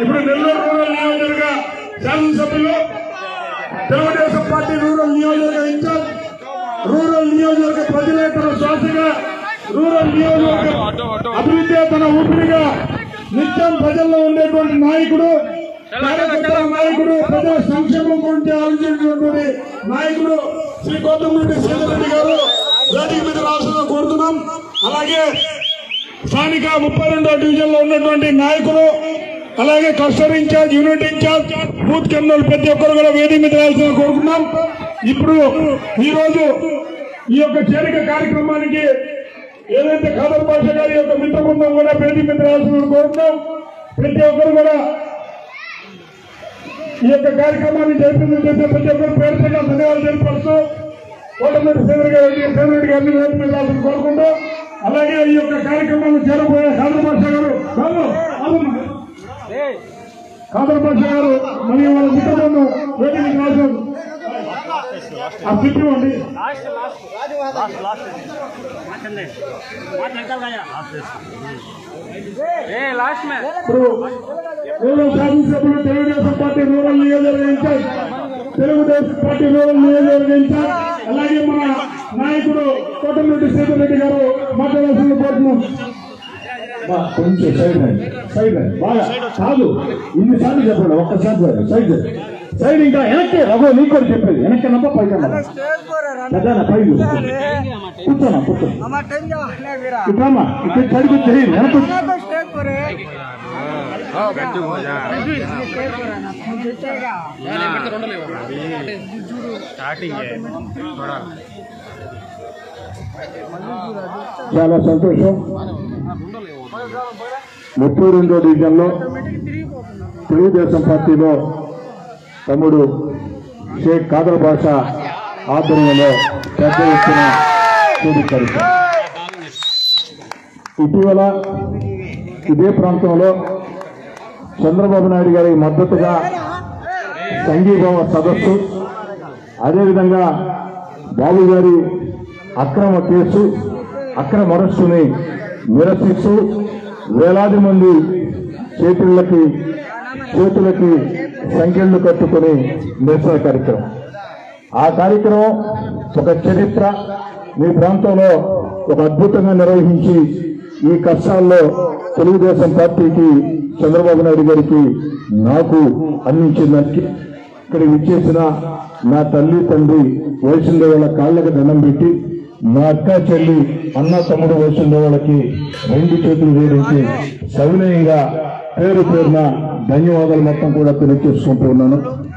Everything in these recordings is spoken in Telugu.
ఇప్పుడు నెల్లూరు రూరల్ నియోజకవర్గ శాసనసభ్యులు తెలుగుదేశం పార్టీ రూరల్ నియోజకవర్గ ఇన్ఛార్జ్ రూరల్ నియోజకవర్గ ప్రజలేతర శ్వాసగా రూరల్ నియోజకవర్గ అభివృద్ధి తన ఊపిరిగా నిత్యం ప్రజల్లో ఉండేటువంటి నాయకుడు కార్యకర్తల నాయకుడు ప్రజల సంక్షేమం గురించి ఆలోచించినటువంటి నాయకుడు శ్రీ కోటమిరెడ్డి శ్రీధరెడ్డి గారు వేదిక మీద రావాల్సిందిగా కోరుతున్నాం అలాగే స్థానిక ముప్పై రెండో డివిజన్ లో ఉన్నటువంటి నాయకులు అలాగే cluster incharge unit incharge booth కన్నులు ప్రతి ఒక్కరు కూడా వేదిక మీద రావాల్సిన కోరుకున్నాం ఇప్పుడు ఈ రోజు ఈ యొక్క చేరిక కార్యక్రమానికి ఏదైతే ఖాదర్ భాష గారి యొక్క మిత్ర బృందం కూడా వేదిక మీద రావాల్సిన కోరుకున్నాం ప్రతి ఒక్కరు కూడా ఈ యొక్క కార్యక్రమాన్ని జయప్రదం చేసే ప్రతి ఒక్కరు పేరు పేరుగా ధన్యవాదాలు తెలియపరుస్తూ కోటమిరెడ్డి శ్రీధర్ గారి శ్రీధరెడ్డి గారిని వేదిక మీద రావాల్సిన కోరుకుంటూ అలాగే ఈ యొక్క కార్యక్రమాన్ని చేరబోయే ఖాదర్ భాష గారు బాబు, ఆగమ్మా. ఖాదర్ భాష గారు మరియు వాళ్ళ మిత్రులను వేదిక మీద రావాల్సిన ఆ స్లిప్ ఇవ్వండి लास्ट में ఇప్పుడు రూరల్ శాసనసభ్యులు తెలుగుదేశం పార్టీ రూరల్ నియోజకవర్గ ఇన్ఛార్జ్ తెలుగుదేశం పార్టీ రూరల్ నియోజకవర్గ ఇన్ఛార్జ్ అలాగే మన నాయకుడు కోటమిరెడ్డి సీతారెడ్డి గారు మాట్లాడాల్సింది కోరుతున్నాం బా, కొంచెం సైడ్ రండి సైడ్ రండి బాగా కాదు ఇన్నిసార్లు చెప్పండి ఒక్కసారి రండి, సైడ్ రండి. సైడ్ ఇంకా వెనక్కి రఘు నీకు కూడా చెప్పేది వెనక్కి నమ్మ పైకి పెద్దనా పై కూర్చోనా కూర్చోనా ఇట్లమ్మా ఇక్కడ సైడ్కి వచ్చి వెనక్కి వచ్చి. स्टार्टिंग है थोड़ा చాలా సంతోషం ముప్పై రెండో డివిజన్లో తెలుగుదేశం పార్టీలో తమ్ముడు షేక్ కాదర్ భాష ఆధ్వర్యంలో పెద్ద ఎత్తున చేరుతారు ఇటీవల ఇదే ప్రాంతంలో చంద్రబాబు నాయుడు గారి మద్దతుగా సంఘీభావ సదస్సు అదేవిధంగా బాబు గారి అక్రమ కేసు అక్రమ అరెస్టుని నిరసిస్తూ వేలాది మంది చేతులకి చేతులకి సంఖ్యలు కట్టుకుని నిరసన కార్యక్రమం ఆ కార్యక్రమం ఒక చరిత్ర మీ ప్రాంతంలో ఒక అద్భుతంగా నిర్వహించి ఈ కష్టాల్లో తెలుగుదేశం పార్టీకి చంద్రబాబు నాయుడు గారికి నాకు అందించిందానికి ఇక్కడ విచ్చేసిన నా తల్లి తండ్రి వయసుండే వాళ్ళ కాళ్ళకి దండం పెట్టి మా అక్క చెల్లి అన్న తమ్ముడు వయసుండే వాళ్ళకి రెండు చేతులు జోడించి సవినయంగా పేరు పేరున ధన్యవాదాలు మొత్తం కూడా తెలియజేసుకుంటూ ఉన్నాను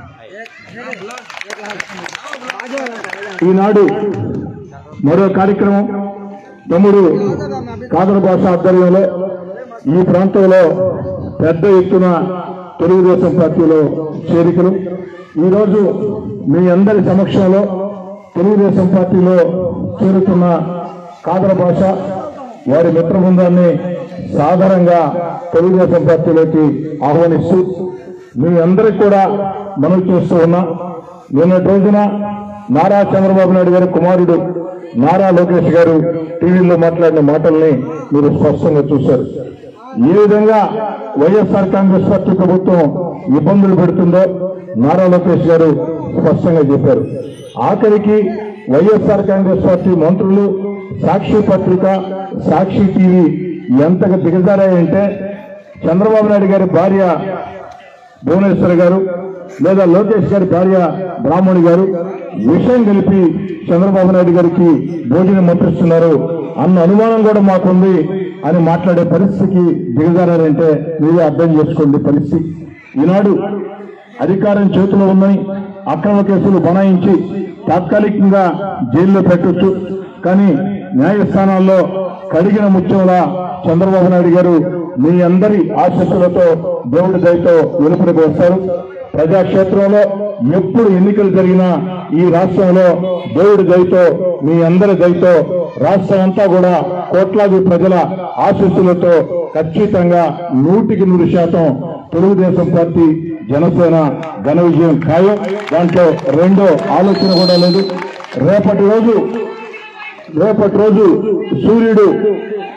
ఈనాడు మరో కార్యక్రమం తమ్ముడు కాదర భాష ఆధ్వర్యంలో ఈ ప్రాంతంలో పెద్ద ఎత్తున తెలుగుదేశం పార్టీలో చేరికలు ఈరోజు మీ అందరి సమక్షంలో తెలుగుదేశం పార్టీలో చేరుతున్న కాదర భాష వారి మిత్ర బృందాన్ని సాధారణంగా తెలుగుదేశం పార్టీలోకి ఆహ్వానిస్తూ మీ అందరికి కూడా మనవి చేస్తూ ఉన్నా నిన్నటి రోజున నారా చంద్రబాబు నాయుడు గారి కుమారుడు నారా లోకేష్ గారు టీవీలో మాట్లాడిన మాటల్ని మీరు స్పష్టంగా చూశారు ఏ విధంగా వైఎస్ఆర్ కాంగ్రెస్ పార్టీ ప్రభుత్వం ఇబ్బందులు పెడుతుందో నారా లోకేష్ గారు స్పష్టంగా చెప్పారు ఆఖరికి వైఎస్ఆర్ కాంగ్రెస్ పార్టీ మంత్రులు సాక్షి పత్రిక సాక్షి టీవీ ఎంతగా దిగజారాయంటే చంద్రబాబు నాయుడు గారి భార్య భువనేశ్వర్ గారు లేదా లోకేష్ గారి భార్య బ్రాహ్మణి గారు విషయం కలిపి చంద్రబాబు నాయుడు గారికి భోజనం పంపిస్తున్నారు అన్న అనుమానం కూడా మాకుంది అని మాట్లాడే పరిస్థితికి దిగజారంటే మీరే అర్థం చేసుకోండి పరిస్థితి ఈనాడు అధికారం చేతిలో ఉన్నాయి అక్రమ కేసులు బనాయించి తాత్కాలికంగా జైల్లో పెట్టొచ్చు కానీ న్యాయస్థానాల్లో కడిగిన ముత్యంలా చంద్రబాబు నాయుడు గారు మీ అందరి ఆశస్సులతో దేవుడి దయతో వెలుపడికి వస్తారు ప్రజాక్షేత్రంలో ఎప్పుడు ఎన్నికలు జరిగినా ఈ రాష్ట్రంలో దేవుడి దయతో మీ అందరి దయతో రాష్ట్రం అంతా కూడా కోట్లాది ప్రజల ఆశస్సులతో ఖచ్చితంగా నూటికి నూరు శాతం తెలుగుదేశం పార్టీ జనసేన ఘన విజయం ఖాయం దాంట్లో రెండో ఆలోచన కూడా లేదు రేపటి రోజు రేపటి రోజు సూర్యుడు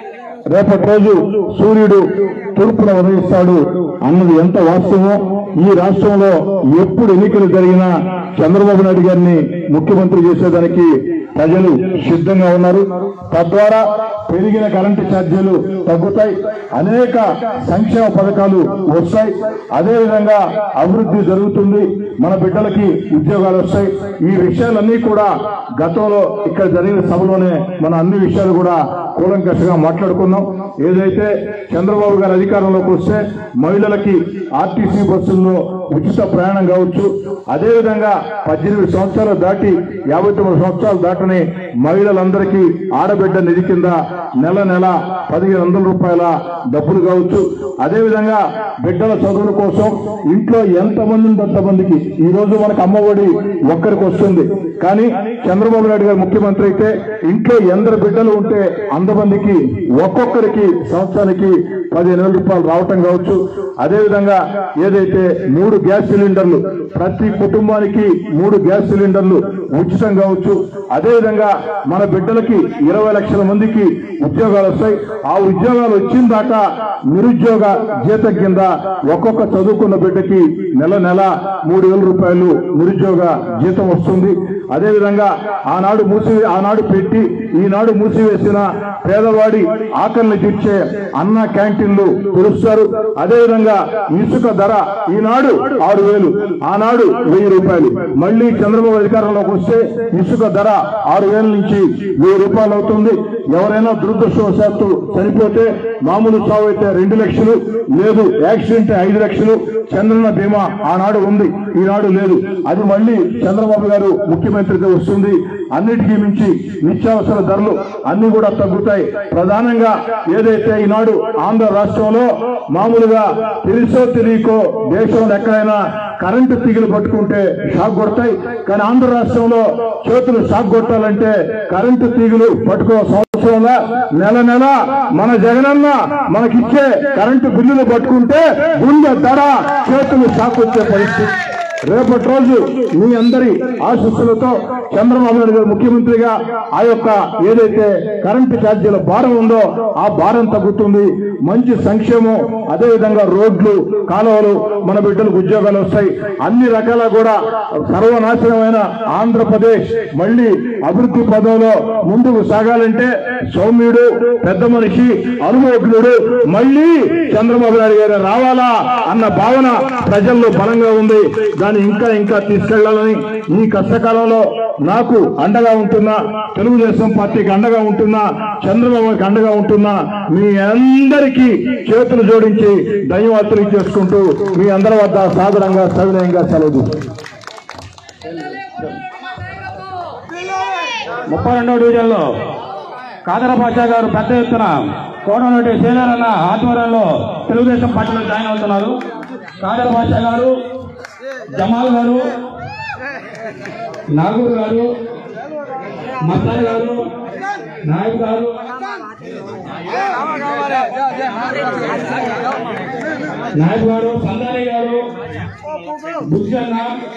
రేపటి రోజు సూర్యుడు తూర్పున ఉదయిస్తాడు అన్నది ఎంత వాస్తవం ఈ రాష్ట్రంలో ఎప్పుడు ఎన్నికలు జరిగినా చంద్రబాబు నాయుడు గారిని ముఖ్యమంత్రి చేసేదానికి ప్రజలు సిద్ధంగా ఉన్నారు తద్వారా పెరిగిన కరెంటు ఛార్జీలు తగ్గుతాయి అనేక సంక్షేమ పథకాలు వస్తాయి అదేవిధంగా అభివృద్ధి జరుగుతుంది మన బిడ్డలకి ఉద్యోగాలు వస్తాయి ఈ విషయాలన్నీ కూడా గతంలో ఇక్కడ జరిగిన సభలోనే మన అన్ని విషయాలు కూడా కూలంకషగా మాట్లాడుకున్నాం ఏదైతే చంద్రబాబు గారు అధికారంలోకి వస్తే మహిళలకి ఆర్టీసీ బస్సుల్లో ఉచిత ప్రయాణం కావచ్చు అదేవిధంగా పద్దెనిమిది సంవత్సరాలు దాటి యాభై తొమ్మిది సంవత్సరాలు దాటని మహిళలందరికీ ఆడబిడ్డ నిధి కింద నెల నెల పదిహేను వందల రూపాయల డబ్బులు కావచ్చు అదేవిధంగా బిడ్డల చదువుల కోసం ఇంట్లో ఎంతమంది ఉంటే అంతమందికి ఈ రోజు మనకు అమ్మఒడి ఒక్కరికి వస్తుంది కానీ చంద్రబాబు నాయుడు గారు ముఖ్యమంత్రి అయితే ఇంట్లో ఎందరు బిడ్డలు ఉంటే అంతమందికి ఒక్కొక్కరికి సంవత్సరానికి పదిహేను వేల రూపాయలు రావటం కావచ్చు అదేవిధంగా ఏదైతే మూడు గ్యాస్ సిలిండర్లు ప్రతి కుటుంబానికి మూడు గ్యాస్ సిలిండర్లు ఉచితం కావచ్చు అదేవిధంగా మన బిడ్డలకి ఇరవై లక్షల మందికి ఉద్యోగాలు వస్తాయి ఆ ఉద్యోగాలు వచ్చిన దాకా నిరుద్యోగ జీతం కింద ఒక్కొక్క చదువుకున్న బిడ్డకి నెల నెల మూడు వేల రూపాయలు నిరుద్యోగ జీతం వస్తుంది అదేవిధంగా ఆనాడు మూసి ఆనాడు పెట్టి ఈనాడు మూసివేసిన పేదవాడి ఆకలిని తీర్చే అన్న క్యాంటీన్లు తెరుస్తారు అదేవిధంగా ఇసుక ధర ఈనాడు ఆరు వేలు ఆనాడు వెయ్యి రూపాయలు మళ్ళీ చంద్రబాబు అధికారంలోకి వస్తే ఇసుక ధర ఆరు వేల నుంచి వెయ్యి రూపాయలు అవుతుంది ఎవరైనా దురదృష్టవశాత్తు చనిపోతే మామూలు సావు అయితే రెండు లక్షలు లేదు యాక్సిడెంట్ ఐదు లక్షలు చంద్రన్న బీమా ఆనాడు ఉంది ఈనాడు లేదు అది మళ్ళీ చంద్రబాబు గారు ముఖ్యమంత్రిగా వస్తుంది అన్నిటికీ మించి నిత్యావసర ధరలు అన్ని కూడా తగ్గుతాయి ప్రధానంగా ఏదైతే ఈనాడు ఆంధ్ర రాష్ట్రంలో మామూలుగా తెలుసో తెలియకో దేశంలో ఎక్కడైనా కరెంటు తీగలు పట్టుకుంటే షాక్ కొడతాయి కానీ ఆంధ్ర రాష్ట్రంలో చేతులు షాక్ కొట్టాలంటే కరెంటు తీగలు పట్టుకో సంవత్సరంలో నెల నెల మన జగనన్న మనకిచ్చే కరెంటు బిల్లులు పట్టుకుంటే గుండె దడ చేతులు షాక్ వచ్చే పరిస్థితి రేపటి రోజు మీ అందరి ఆశీస్సులతో చంద్రబాబు నాయుడు గారు ముఖ్యమంత్రిగా ఆ యొక్క ఏదైతే కరెంటు ఛార్జీల భారం ఉందో ఆ భారం తగ్గుతుంది మంచి సంక్షేమం అదేవిధంగా రోడ్లు కాలువలు మన బిడ్డలకు ఉద్యోగాలు వస్తాయి అన్ని రకాల కూడా సర్వనాశనమైన ఆంధ్రప్రదేశ్ మళ్ళీ అభివృద్ధి పదంలో ముందుకు సాగాలంటే సౌమ్యుడు పెద్ద మనిషి అనుభవజ్ఞుడు మళ్ళీ చంద్రబాబు నాయుడు గారు రావాలా అన్న భావన ప్రజల్లో బలంగా ఉంది దాన్ని ఇంకా ఇంకా తీసుకెళ్లాలని ఈ కష్టకాలంలో నాకు అండగా ఉంటున్నా తెలుగుదేశం పార్టీకి అండగా ఉంటున్నా చంద్రబాబుకి అండగా ఉంటున్నా మీ అందరికీ చేతులు జోడించి ధన్యవాదాలు చేసుకుంటూ మీ అందరి వద్ద సాదరంగా సవినయంగా సెలవు ముప్పై రెండవ డివిజన్లో కాదర పాషా గారు పెద్ద ఎత్తున కోటనటి శ్రీధర్ అన్న ఆధ్వర్యంలో తెలుగుదేశం పార్టీలో జాయిన్ అవుతున్నారు కాదర పాషా గారు జమాల్ గారు నాగూర్ గారు మస్తాన్ గారు నాయక్ గారు నాయక్ గారు సందాని గారు బుద్ధన్న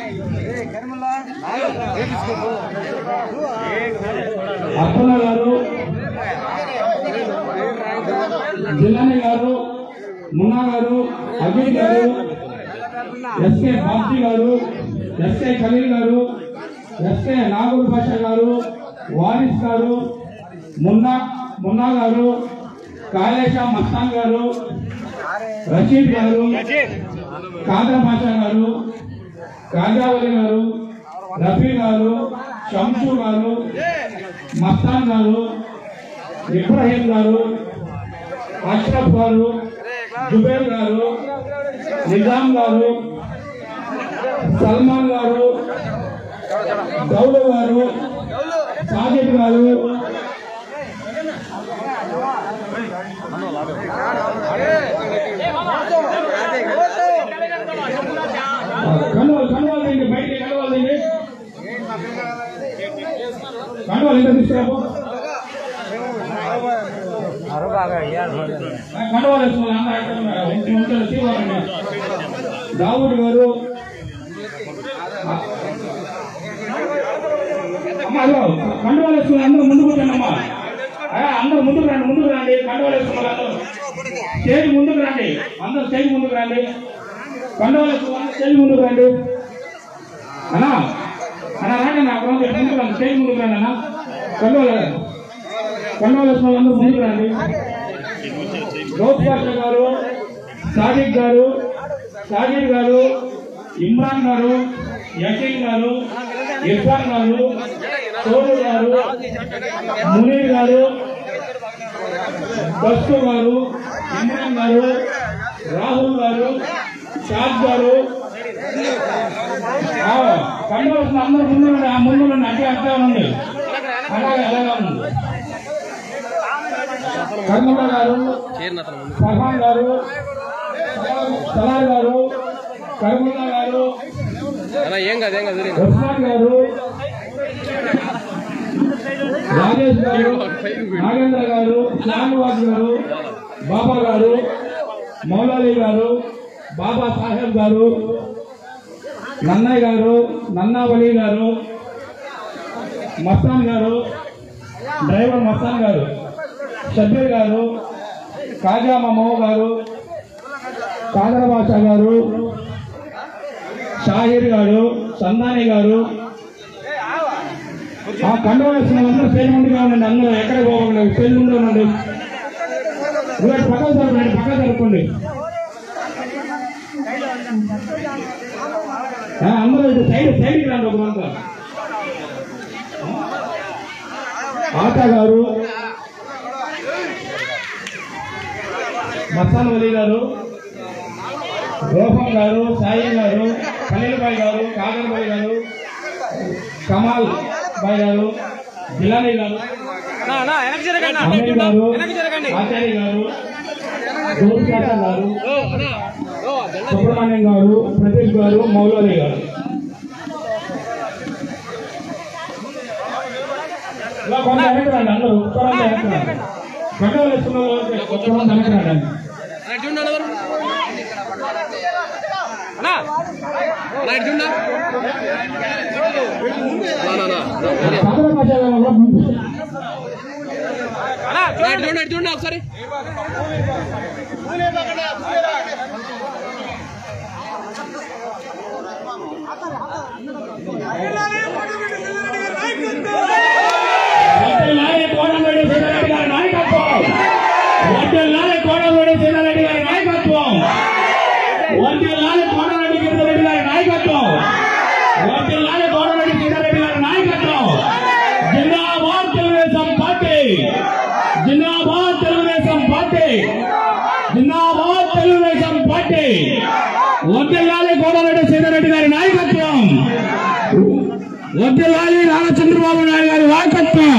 అప్పన్న గారు జిల్లాని గారు మున్నా గారు అజయ్ గారు ఎస్కే బాబ్జీ గారు ఎస్కే ఖలీల్ గారు ఎస్కే నాగూర్ భాష గారు వారిస్ గారు మున్నా మున్నా గారు కాళేశా మస్తాన్ గారు రషీద్ గారు కాదర భాష గారు కాజావలి గారు రఫీ గారు షంసు గారు మస్తాన్ గారు ఇబ్రాహీం గారు అష్రఫ్ గారు జుబేర్ గారు నిజాం గారు సల్మాన్ గారు గౌరవ్ గారు సాజిద్ గారు కండువాలు కండువాలు తిండి బయటికి కండువాలు తిండి కండువాలు ఎంత తీసుకురాబో కండువాలు వేసుకుని అందరూ అక్కడ ఉన్నారు. ఇంటి ఉంటారు, తీవాలండి. దావుడ్ గారు అమ్మా అదిగో, కండువాలు వేసుకుని అందరూ ముందుకు వచ్చానమ్మా అందరూ ముందుకు రండి ముందుకు రండి కండవాలు వేసుకున్నారు అందరూ స్టేజ్ ముందుకు రండి అందరూ స్టేజ్ ముందుకు రండి కండవాలు వేసుకున్నారు స్టేజ్ ముందుకు రండి అన్నా అన్నా రాండి నా ముందుకు రండి స్టేజ్ ముందుకు రండి అన్న కండవాలు కండవాలు వేసుకున్న అందరూ ముందుకు రండి లోక్పాష గారు సాదిక్ గారు సాజిద్ గారు ఇమ్రాన్ గారు యకీన్ గారు ఇర్ఫాన్ గారు సోను గారు మునీర్ గారు బస్సు గారు ఇమ్రాన్ గారు రాహుల్ గారు షాద్ గారు పండుగ వస్తున్న అందరూ ముందు ఉండండి, ఆ ముందు ఉండండి, అట్టే అట్టే ఉండండి అలాగే అలాగే ఉండండి కర్మల గారు సహాన్ గారు సలార్ గారు కర్మల గారు ఏం కాదు ఏం కాదు ఉస్మాన్ గారు రాజేష్ గారు నాగేంద్ర గారు శ్యామవాజ్ గారు బాబా గారు మౌలాలి గారు బాబా సాహెబ్ గారు నన్నయ్య గారు నన్నావలి గారు మస్తాన్ గారు డ్రైవర్ మస్తాన్ గారు షబ్బీర్ గారు కాజా మమో గారు కాదర బాషా గారు షాహిర్ గారు సందాని గారు ఆ కండువ వేసిన అందరూ స్టేజ్ ముందుగా ఉండండి అందరూ ఎక్కడ పోవాలి స్టేజ్ ముందు ఉండండి ఇవాళ పక్కన జరపండి పక్కన జరపండి ఆ, అందరూ ఇటు సైడ్ సైడ్కి రండి ఒక మంత ఆటా గారు మస్తాన్ వలీ గారు రూపం గారు సాయి గారు ఖలీల్ బాయ్ గారు కాదర్ బాయ్ గారు కమాల్ బాయ్ గారు జిలానీ గారు వెనక్కి జరగండి అమీర్ గారు వెనక్కి జరగండి ఆచార్య గారు గోపికాత గారు సుబ్రహ్మణ్యం గారు ప్రదీప్ గారు మౌలవి గారు ఇలా కొంత వెనక్కి రండి అందరూ ఉత్తరాంత వెనక్కి రండి గడ్డలు వేసుకున్న వాళ్ళు ఉత్తరాంత వెనక్కి రండి రైట్ చూడండి ఎవరు అన్నా రైట్ చూడండి పక్కన పచ్చాల వల్ల ముందు అన్నా రైట్ చూడండి రైట్ చూడండి ఒకసారి వడ్డెల్లాలి కోడంరెడ్డి సీతారెడ్డి గారి నాయకత్వం వడ్డెల్లాలి కోడంరెడ్డి సీతారెడ్డి గారి నాయకత్వం వడ్డెల్లాలి కోడంరెడ్డి సీతారెడ్డి గారి నాయకత్వం వడ్డెల్లాలి కోడంరెడ్డి సీతారెడ్డి గారి నాయకత్వం జిందాబాద్ తెలుగుదేశం పార్టీ జిందాబాద్ తెలుగుదేశం పార్టీ జిందాబాద్ తెలుగుదేశం పార్టీ వడ్డెల్లాలి కోడంరెడ్డి సీతారెడ్డి గారి నాయకత్వం వడ్డెల్లాలి నారా చంద్రబాబు నాయుడు గారి నాయకత్వం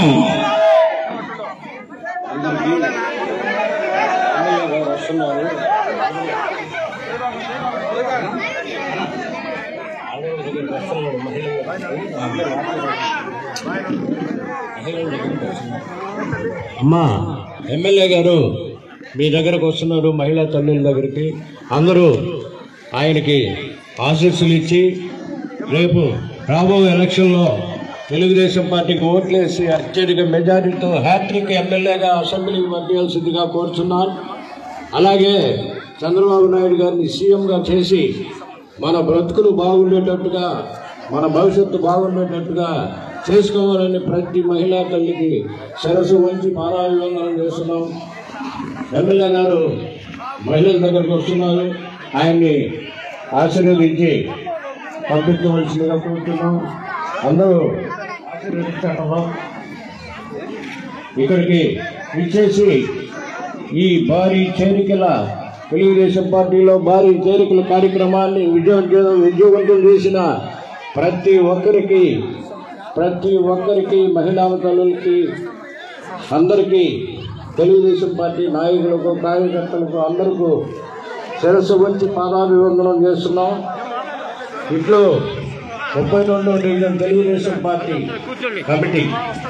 అమ్మా ఎమ్మెల్యే గారు మీ దగ్గరకు వస్తున్నారు మహిళా తల్లుల దగ్గరికి అందరూ ఆయనకి ఆశీస్సులు ఇచ్చి రేపు రాబోయే ఎలక్షన్లో తెలుగుదేశం పార్టీకి ఓట్లేసి అత్యధిక మెజారిటీతో హ్యాట్రిక్ ఎమ్మెల్యేగా అసెంబ్లీకి పంపించాల్సిందిగా కోరుతున్నాను అలాగే చంద్రబాబు నాయుడు గారిని సీఎంగా చేసి మన బ్రతుకులు బాగుండేటట్టుగా మన భవిష్యత్తు బాగుండేటట్టుగా చేసుకోవాలని ప్రతి మహిళా తల్లికి సరస్సు వంచి పారాభివందనం చేస్తున్నాం ఎమ్మెల్యే గారు మహిళల దగ్గరకు వస్తున్నారు ఆయన్ని ఆశీర్వదించి పంపించవలసిందిగా కోరుతున్నాం అందరూ ఆశీర్వదించడంలో ఇక్కడికి ఇచ్చేసి ఈ భారీ చేరికల తెలుగుదేశం పార్టీలో భారీ చేరికల కార్యక్రమాన్ని విజయవంతం విజయవంతం చేసిన ప్రతి ఒక్కరికి ప్రతి ఒక్కరికి మహిళా తల్లులకి అందరికీ తెలుగుదేశం పార్టీ నాయకులకు కార్యకర్తలకు అందరికీ శిరస్సు వంచి పాదాభివందనం చేస్తున్నాం ఇట్లో ముప్పై రెండో డివిజన్ తెలుగుదేశం పార్టీ కమిటీ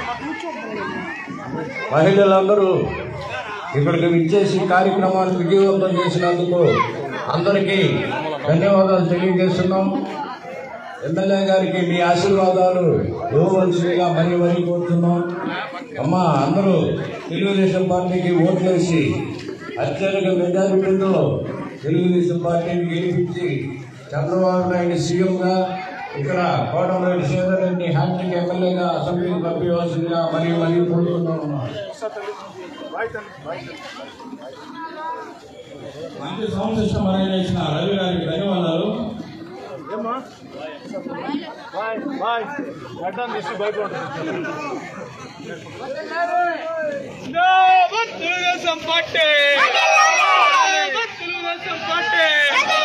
మహిళలందరూ ఇక్కడికి విచ్చేసి కార్యక్రమాన్ని విజయవంతం చేసినందుకు అందరికీ ధన్యవాదాలు తెలియజేస్తున్నాం ఎమ్మెల్యే గారికి మీ ఆశీర్వాదాలు ఇవ్వవలసిందిగా మరీ మరీ కోరుతున్నాం అమ్మా అందరూ తెలుగుదేశం పార్టీకి ఓట్లేసి అత్యధిక మెజారిటీతో తెలుగుదేశం పార్టీని గెలిపించి చంద్రబాబు నాయుడు సీఎంగా ఇక్కడ కోటమిరెడ్డి శ్రీధర్ రెడ్డి హ్యాట్రిక్ ఎమ్మెల్యేగా అసెంబ్లీకి పంపించవలసిందిగా మరీ మరీ కోరుతున్నాం మంచి సౌండ్ సిస్టమ్ అరేంజ్ చేసిన రవి గారికి ధన్యవాదాలు తెలుగుదేశం పార్టీ తెలుగుదేశం పార్టీ